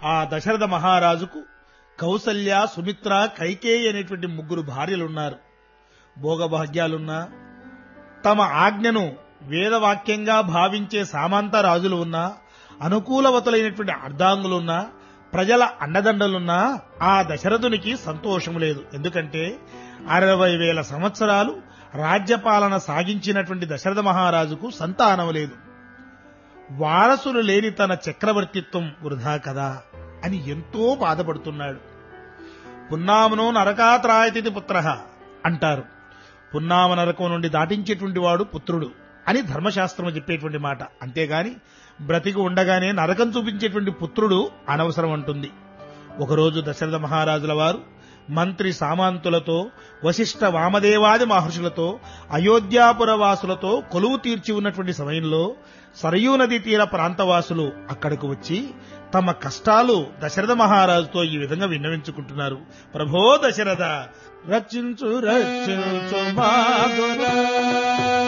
ఆ దశరథ మహారాజుకు కౌసల్య సుమిత్ర కైకేయి అనేటువంటి ముగ్గురు భార్యలున్నారు భోగభాగ్యాలున్నా తమ ఆజ్ఞను వేదవాక్యంగా భావించే సామంత రాజులు ఉన్నా అనుకూలవతులైనటువంటి అర్ధాంగులున్నా ప్రజల అండదండలున్నా ఆ దశరథునికి సంతోషం లేదు ఎందుకంటే అరవై వేల సంవత్సరాలు రాజ్యపాలన సాగించినటువంటి దశరథ మహారాజుకు సంతానం లేదు వారసులు లేని తన చక్రవర్తిత్వం వృధా కదా అని ఎంతో బాధపడుతున్నాడు పున్నామనో నరకాత్రాయతిథి పుత్ర అంటారు పున్నామ నరకం నుండి దాటించేటువంటి వాడు పుత్రుడు అని ధర్మశాస్త్రం చెప్పేటువంటి మాట అంతేగాని బ్రతికి ఉండగానే నరకం చూపించేటువంటి పుత్రుడు అనవసరం అంటుంది ఒకరోజు దశరథ మహారాజుల వారు మంత్రి సామంతులతో వశిష్ఠ వామదేవాది మహర్షులతో అయోధ్యాపుర వాసులతో కొలువు తీర్చి ఉన్నటువంటి సమయంలో సరయూ నది తీర ప్రాంతవాసులు అక్కడకు వచ్చి తమ కష్టాలు దశరథ మహారాజుతో ఈ విధంగా విన్నవించుకుంటున్నారు ప్రభో దశరథ రక్షించు రక్షించు మాధుర